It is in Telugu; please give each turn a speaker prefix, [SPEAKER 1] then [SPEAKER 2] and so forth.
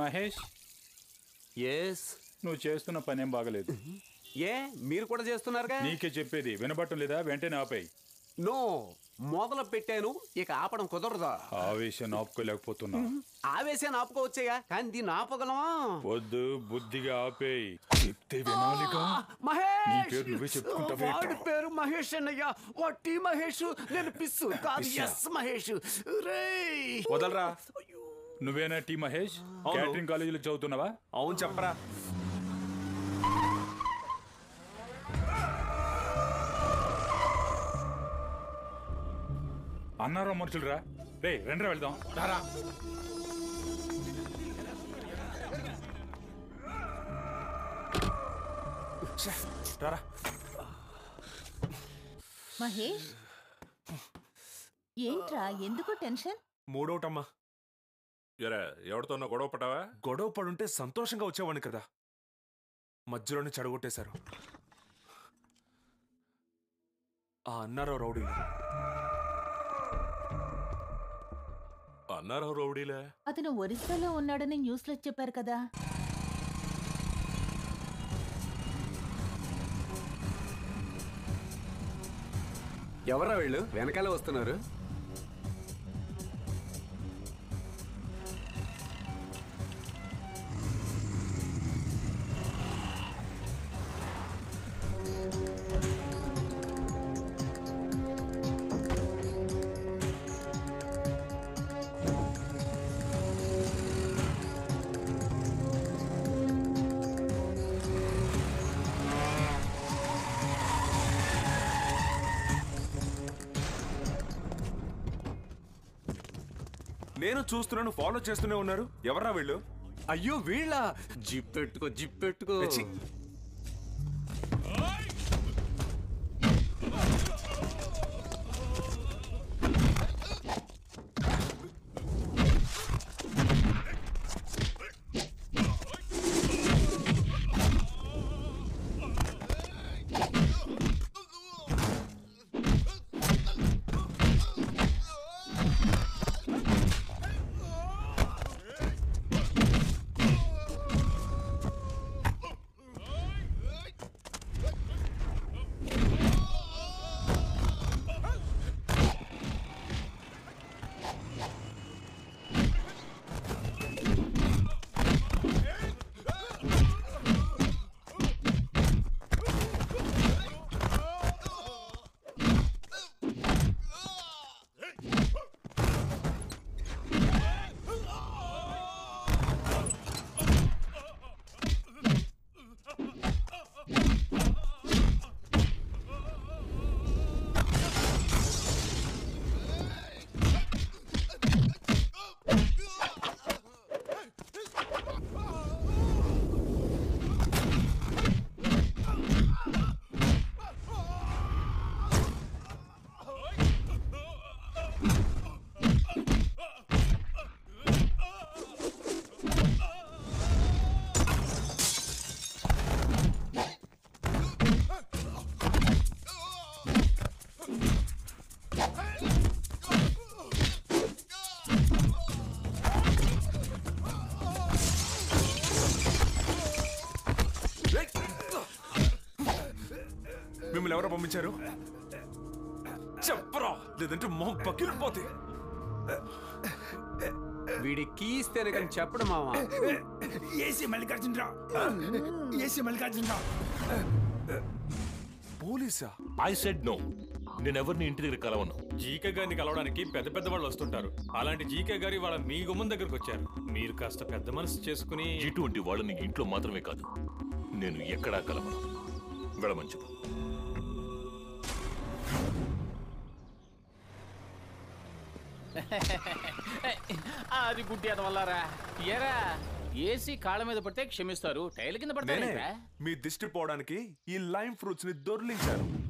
[SPEAKER 1] మహేష్
[SPEAKER 2] ఎస్
[SPEAKER 1] నువ్వు చేస్తున్న పనేం బాగలేదు
[SPEAKER 2] ఏ మీరు కూడా చేస్తున్నారుగా
[SPEAKER 1] నీకే చెప్పేది వినబట్టం లేదా వెంటనే ఆపేయి
[SPEAKER 2] నో మొదలు పెట్టాను ఇక ఆపడం కుదరదా
[SPEAKER 1] ఆవేశం ఆపుకోలేకపోతున్నా
[SPEAKER 2] ఆవేశాన్ని ఆపుకోవచ్చేగా కానీ దీన్ని ఆపగలమా
[SPEAKER 1] వద్దు బుద్ధిగా ఆపేయి చెప్తే వినాలిగా
[SPEAKER 2] మహేష్
[SPEAKER 1] నీ పేరు నువ్వే చెప్పుకుంటావే.
[SPEAKER 2] వాడి పేరు మహేష్ అన్నయ్య వట్టి మహేష్ నేను పిస్సు కాదు
[SPEAKER 1] పిస్సా?
[SPEAKER 2] ఎస్ మహేష్ రేయ్
[SPEAKER 3] వదలరా
[SPEAKER 1] నువ్వేనా టీ మహేష్
[SPEAKER 3] అవును.
[SPEAKER 1] క్యాటరింగ్ కాలేజీలో చదువుతున్నావా
[SPEAKER 3] అవును చెప్పరా
[SPEAKER 1] అన్నారా మనుషులు రా రే రెండ్రా వెళ్దాం రారా
[SPEAKER 3] రారా
[SPEAKER 4] మహేష్ ఏంట్రా ఎందుకు టెన్షన్
[SPEAKER 3] మూడోటమ్మా
[SPEAKER 5] ఎరా ఎవరితోనో గొడవ పడ్డావా
[SPEAKER 3] గొడవ పడుంటే సంతోషంగా వచ్చేవాడిని కదా మధ్యలోనే చెడగొట్టేశారు ఆ అన్నారావు రౌడీలు
[SPEAKER 5] అన్నారావు రౌడీలే
[SPEAKER 4] అతను ఒరిస్సాలో ఉన్నాడని న్యూస్లో చెప్పారు కదా
[SPEAKER 2] ఎవరా వీళ్ళు వెనకాల వస్తున్నారు
[SPEAKER 3] నేను చూస్తున్నాను ఫాలో చేస్తూనే ఉన్నారు ఎవరా వీళ్ళు
[SPEAKER 2] అయ్యో వీళ్ళ జిప్ పెట్టుకో జిప్ పెట్టుకో
[SPEAKER 3] ఛీ. ఏయ్! మిమ్మల్ని ఎవరో పంపించారు చెప్పరా లేదంటే మొహం పగిలిపోతే
[SPEAKER 2] వీడి కీస్తేనే కానీ చెప్పడు మావా
[SPEAKER 6] ఏసీ మల్లికార్జునరావు ఏసీ మల్లికార్జునరావు
[SPEAKER 3] పోలీసా
[SPEAKER 5] ఐ సెడ్ నో నేను ఎవరిని ఇంటి దగ్గర కలవను
[SPEAKER 7] జీకే గారిని కలవడానికి పెద్ద పెద్ద వాళ్ళు వస్తుంటారు అలాంటి జీకే గారి వాళ్ళ మీ గుమ్మం దగ్గరకు వచ్చారు మీరు కాస్త పెద్ద మనసు చేసుకుని
[SPEAKER 5] ఇటువంటి వాళ్ళని ఇంట్లో మాత్రమే కాదు నేను ఎక్కడా కలవను వెళ్ళమని చెప్పు
[SPEAKER 8] అది గుడ్డి వల్లరా ఎరా ఏసీ కాళ్ళ మీద పడితే క్షమిస్తారు టైల్ కింద పడితే
[SPEAKER 3] నేనే మీ దిష్టి పోవడానికి ఈ లైమ్ ఫ్రూట్స్ ని దొర్లించాను